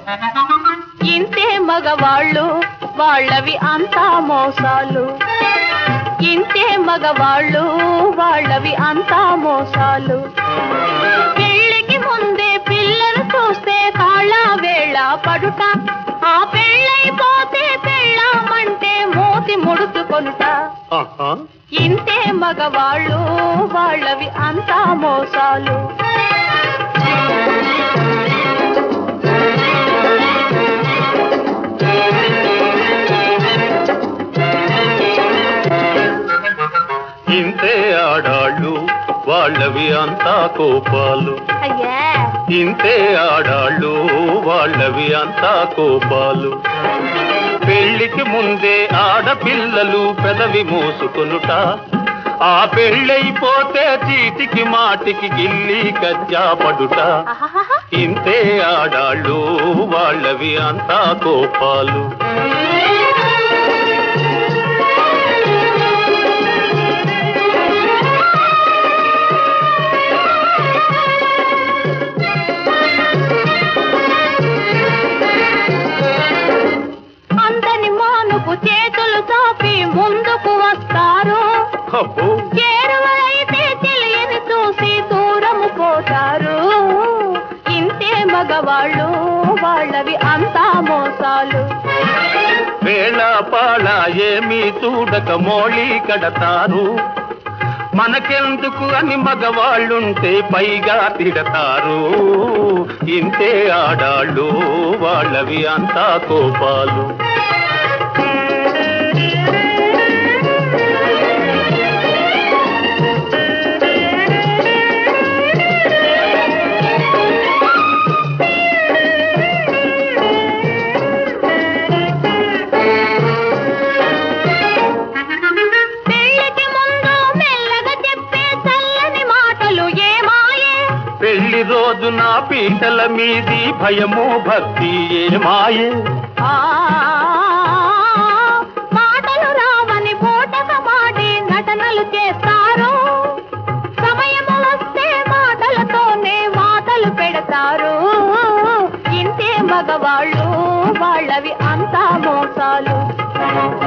ఇంతే మగవాళ్ళు వాళ్ళవి అంతా మోసాలు ఇంతే మగవాళ్ళు వాళ్ళవి అంతా మోసాలు పెళ్ళికి ముందే పిల్లలు చూస్తే కాళ్ళ వేళ పడుట ఆ పెళ్ళైపోతే పెళ్ళామంటే మూతి ముడుచుకొనుట ఆహా ఇంతే మగవాళ్ళు వాళ్ళవి అంతా మోసాలు ఇంతే ఆడాళ్ళు వాళ్ళవి అంతా కోపాలు అయ్యా ఇంతే ఆడాళ్ళు వాళ్ళవి అంతా కోపాలు పెళ్లికి ముందే ఆడపిల్లలు పెదవి మోసుకొనుట ఆ పెళ్ళైపోతే చీటికి మాటికి గిల్లి కజ్జా పడుట ఆహాహాహా. ఇంతే ఆడాళ్ళు వాళ్ళవి అంతా కోపాలు అందని మానుకు చేతులు చాపి ముందుకు వస్తారు అబ్బో చేరువైతే తెలియని చూసి దూరము పోతారు ఇంతే మగవాళ్ళు వాళ్ళవి అంతా మోసాలు వేళ పాళ ఏమీ చూడక మోళీ కడతారు మనకెందుకు అని మగవాళ్ళుంటే పైగా తిడతారు ఇంతే ఆడాళ్ళు వాళ్ళవి అంతా కోపాలు పెళ్ళికి ముందు మెల్లగా చెప్పే చల్లని మాటలు ఏమాయే పెళ్లి రోజున పీటల మీది భయము భక్తి ఏమాయే ఆ మాటలు రావని పూటక మాడి నటనలు చేస్తారు సమయము వస్తే మాటలతోనే మాటలు పెడతారు ఇంతే మగవాళ్ళు వాళ్ళవి అంతా మోసాలు